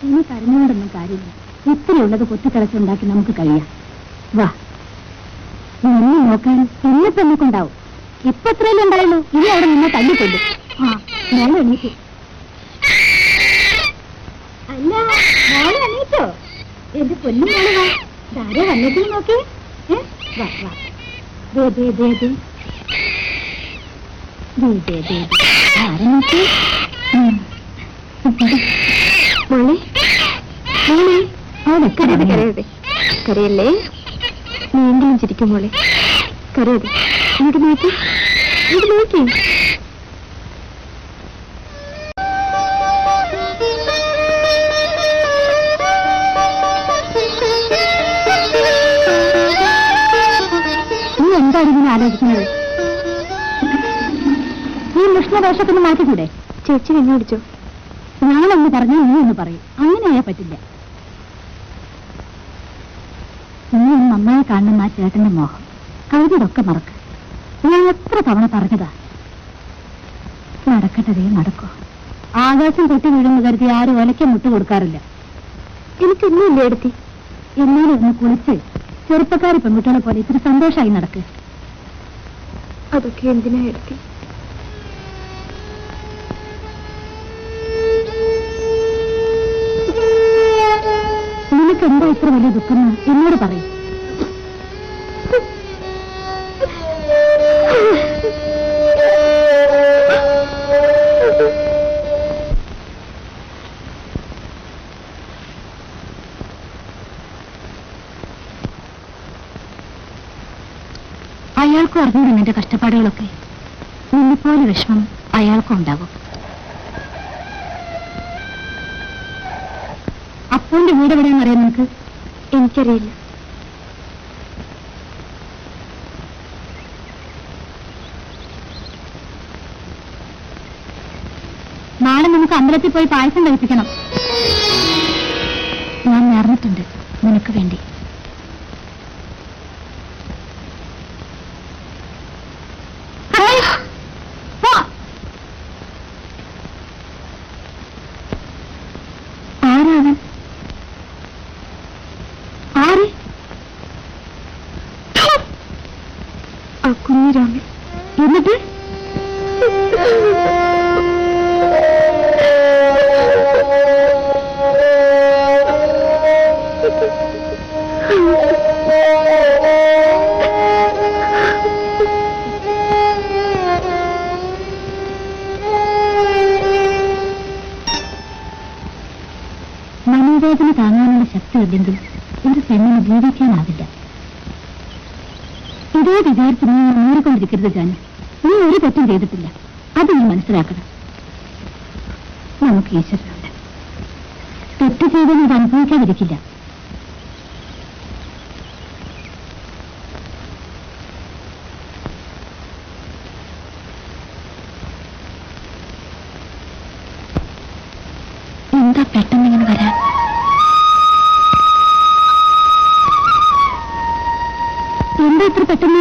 ഇനി കരഞ്ഞുകൊണ്ടൊന്നും കാര്യമില്ല ഇത്രയുള്ളത് കൊത്തിക്കളച്ചുണ്ടാക്കി നമുക്ക് കഴിയാം വാ നിന്നെ നോക്കാൻ എന്നെ തന്നെ കൊണ്ടാവും ഇപ്പൊ എത്രയല്ലേ ഉണ്ടായുള്ളൂ ഇനി അവിടെ നിന്നെ തല്ലിക്കൊല്ലു ആ മോളെ എണീറ്റു അല്ല മോളെ എണീറ്റോ എന്റെ പൊന്നു മോളെ വാ ധാര വന്നിട്ട് നോക്കി ഏ വാ വാ ദേ ദേ ദേ ദേ ദേ ദേ ദേ ദേ ധാര നോക്കി ഉം. മോളെ മോളെ മോളെ കരയരുത് കരയരുത് കരയല്ലേ നീ എങ്കിലും ചിരിക്കും മോളെ കരയരുത് ഇങ്ങോട്ട് നോക്കി ഇങ്ങോട്ട് നോക്കി നീ എന്താണ് ഇതിനെ ആലോചിക്കുന്നത് ഈ മുഷ്ണവേഷത്തിന് മാറ്റിക്കൂടെ ചേച്ചി എന്നെ പിടിച്ചോ ഞാനൊന്ന് പറഞ്ഞാൽ നീ ഒന്ന് പറയും അങ്ങനെയാ പറ്റില്ല നീ ഒന്ന് നന്നായി കാണുന്ന ആ ചേട്ടന്റെ മോഹം കവിതയൊക്കെ മറക്ക് ഞാൻ എത്ര തവണ പറഞ്ഞതാ നടക്കട്ടതേ നടക്കോ ആകാശം പൊട്ടി വീഴുന്നു കരുതി ആരും ഒലയ്ക്ക് മുട്ട് കൊടുക്കാറില്ല എനിക്കൊന്നുമില്ല എടുത്തി എന്നാലും ഒന്ന് കുളിച്ച് ചെറുപ്പക്കാരി പെൺകുട്ടികളെ പോലെ ഇത്തിരി സന്തോഷമായി നടക്ക് അതൊക്കെ എന്തിനാ എടുത്തി നിനക്ക് എന്താ ഇത്ര വലിയ ദുഃഖം എന്ന് എന്നോട് പറയും അയാൾക്കും അറിഞ്ഞു നിന്റെ കഷ്ടപ്പാടുകളൊക്കെ നിന്നെപ്പോലെ വിഷമം അയാൾക്കും ഉണ്ടാകും അപ്പോന്റെ വീട് എവിടെയാണെന്ന് അറിയാം നിനക്ക് എനിക്കറിയില്ല നാളെ നമുക്ക് അമ്പലത്തിൽ പോയി പായസം കഴിപ്പിക്കണം ഞാൻ നേർന്നിട്ടുണ്ട് നിനക്ക് വേണ്ടി ഹായ്. പോ. ആരാണ് ആര് ആ കുഞ്ഞിരാമൻ എന്നിട്ട് മനോവേദന താങ്ങാനുള്ള ശക്തിയില്ലെങ്കിൽ ഒരു പെണ്ണിന് ജീവിക്കാനാവില്ല ഇതേ വിചാരത്തിൽ നീ മുന്നേറിക്കൊണ്ടിരിക്കരുത് ജാനു നീ ഒരു തെറ്റും ചെയ്തിട്ടില്ല അത് നീ മനസ്സിലാക്കണം നമുക്ക് ഈശ്വരനുണ്ട് തെറ്റ് ചെയ്ത് നീ അനുഭവിക്കാതിരിക്കില്ല എന്താ പെട്ടെന്ന് ഇങ്ങനെ വരാൻ എന്താ ഇത്ര പെട്ടെന്ന്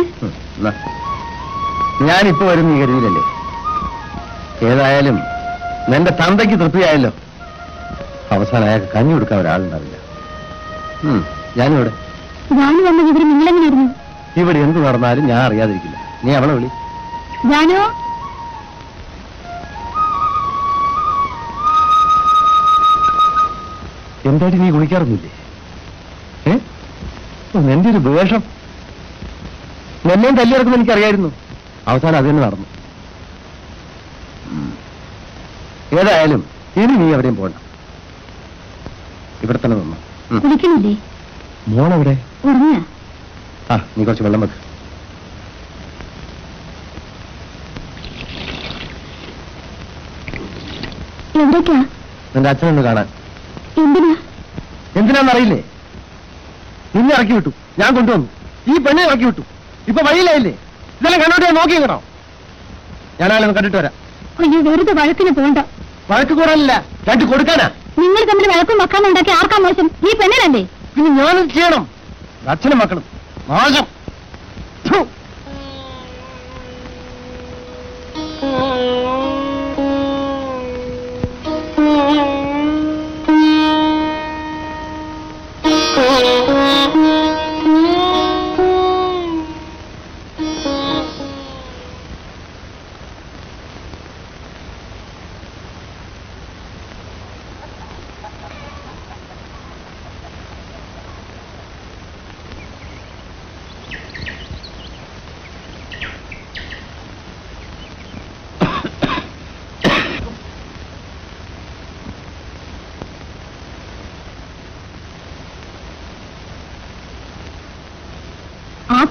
ഞാനിപ്പോ വരും നീ കരുതിയില്ലല്ലേ ഏതായാലും നിന്റെ തന്തയ്ക്ക് തൃപ്തിയായല്ലോ അവസാനം അയാൾക്ക് കഞ്ഞി കൊടുക്കാൻ ഒരാളുണ്ടാവില്ല ഉം, ഞാനിവിടെ ജാനു വന്ന വിവരം നിങ്ങളെങ്ങനെയായിരുന്നു ഇവിടെ എന്ത് നടന്നാലും ഞാൻ അറിയാതിരിക്കില്ല നീ അവളെ വിളി ജാനു എന്തായിട്ട് നീ കുളിക്കാറൊന്നുമില്ലേ ഏ ഓ, നിന്റെ ഒരു വേഷം എന്നെയും തല്ലിയിറക്കുമ്പോൾ എനിക്കറിയായിരുന്നു അവസാനം അത് തന്നെ നടന്നു ഉം. ഏതായാലും ഇനി നീ എവിടെയും പോകണ്ട ഇവിടെ തന്നെ നിന്നു ഉം. കുളിക്കണില്ലേ മോളെവിടെ ഉറങ്ങിയ ആ നീ കുറച്ച് വെള്ളം വെക്ക് എവിടേക്കാ നിന്റെ അച്ഛനൊന്ന് കാണാൻ എന്തിനാ എന്തിനാന്നറിയില്ലേ നിന്നെ ഇറക്കി വിട്ടു ഞാൻ കൊണ്ടുവന്നു ഈ പെണ്ണെ ഇറക്കി വിട്ടു ഇപ്പൊ വഴിയിലായില്ലേ ഇതെല്ലാം കണ്ടോട്ട് ഞാൻ നോക്കി കേട്ടോ ഞാനാളൊന്ന് കണ്ടിട്ട് വരാം അയ്യോ വെറുതെ വഴക്കിന് പോണ്ട വഴക്ക് കൂടാനില്ല രണ്ട് കൊടുക്കാനാ നിങ്ങൾ തമ്മിൽ വഴക്കും മക്കാനും ഉണ്ടാക്കി ആർക്കാ മോശം ഈ പെണ്ണിനല്ലേ പിന്നെ ഞാനും ചെയ്യണം അച്ഛനും മക്കളും നാശം ഥു.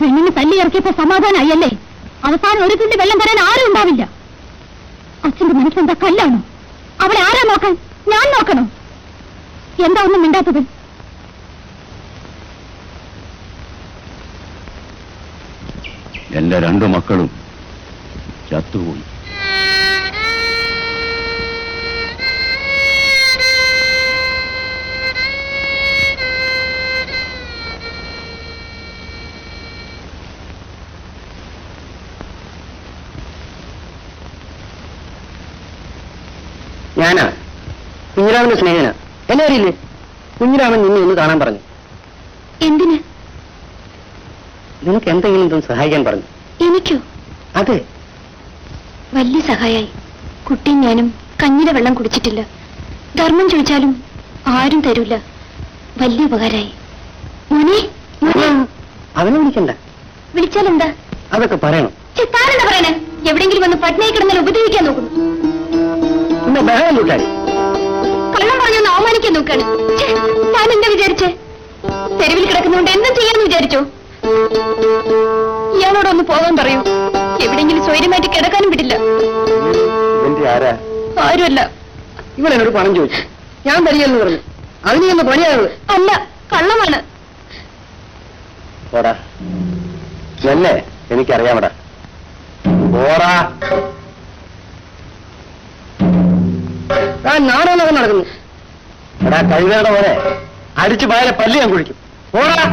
പെണ്ണിന് തല്ലി ഇറക്കിയപ്പോ സമാധാനമായല്ലേ അവസാനം ഒരു തുള്ളി വെള്ളം തരാൻ ആരും ഉണ്ടാവില്ല അച്ഛന്റെ മനസ്സെന്താ കല്ലാണോ അവളെ ആരാ നോക്കാൻ ഞാൻ നോക്കണോ എന്താ ഒന്നും മിണ്ടാത്തത് എന്റെ രണ്ടു മക്കളും ചത്തുപോയി ഞാനാ കുഞ്ഞിരാമന്റെ സ്നേഹന എന്നെ അറിയില്ലേ കുഞ്ഞിരാമൻ നിന്നെ ഒന്ന് കാണാൻ പറഞ്ഞു എന്തിന് നിനക്ക് എന്തെങ്കിലും ഇതൊന്ന് സഹായിക്കാൻ പറഞ്ഞു എനിക്കോ അതെ വലിയ സഹായായി കുട്ടിയും ഞാനും കഞ്ഞിയുടെ വെള്ളം കുടിച്ചിട്ടില്ല ധർമ്മം ചോദിച്ചാലും ആരും തരൂല വലിയ ഉപകാരായി മോനെ മോനെ അവനെ വിളിക്കണ്ട വിളിച്ചാലെന്താ അതൊക്കെ പറയണം ചിത്താനെന്താ പറയണേ എവിടെയെങ്കിലും വന്ന് പട്ടിണി കിടന്നാൽ ഉപദ്രവിക്കാൻ നോക്കുന്നു പിന്നെ ബഹളം കൂട്ടാടി കള്ളം പറഞ്ഞൊന്ന് അവമാനിക്കാൻ നോക്കാണ് ഛെ, താൻ എന്താ വിചാരിച്ചേ തെരുവിൽ കിടക്കുന്നതുകൊണ്ട് എന്തും ചെയ്യാന്ന് വിചാരിച്ചോ ഇയാളോടൊന്ന് പോകാൻ പറയൂ എവിടെയെങ്കിലും സ്വൈര്യമായിട്ട് കിടക്കാനും വിടില്ല ഇവന്റെ ആരാ ആരുമല്ല ഇവളെന്നോട് പണം ചോദിച്ചു ഞാൻ തരികയെന്ന് പറഞ്ഞു അതിന് ഒന്ന് പണിയാണത് അല്ല കള്ളമാണ് പോടാ എന്നെ എനിക്കറിയാമടാ പോടാ നാടകം നടക്കുന്നു എടാ കഴിവേടെ പോലെ അടിച്ചു പായലെ പല്ല് ഞാൻ കുഴിക്കും പോടാ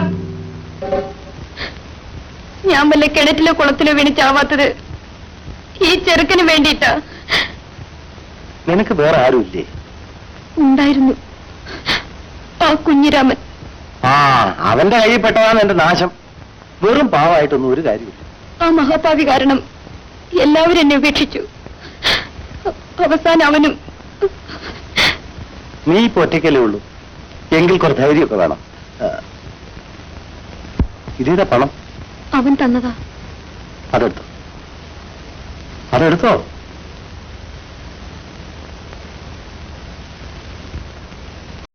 ഞാൻ വല്ല കിണറ്റിലോ കുളത്തിലോ വീണ് ചാവാത്തത് ഈ ചെറുക്കന് വേണ്ടിയിട്ടാ നിനക്ക് വേറെ ആരുമില്ലേ ഉണ്ടായിരുന്നു ആ കുഞ്ഞിരാമൻ ആ അവന്റെ കയ്യിൽ പെട്ടതാണ് എന്റെ നാശം വെറും പാവമായിട്ടൊന്നും ഒരു കാര്യമില്ല ആ മഹാഭാവി കാരണം എല്ലാവരും എന്നെ ഉപേക്ഷിച്ചു അവസാനം അവനും നീ ഇപ്പൊ ഒറ്റയ്ക്കല്ലേ ഉള്ളൂ എങ്കിൽ കുറച്ച് ധൈര്യമൊക്കെ വേണം ആ, ഇതേതാ പണം അവൻ തന്നതാ അതെടുത്തോ അതെടുത്തോ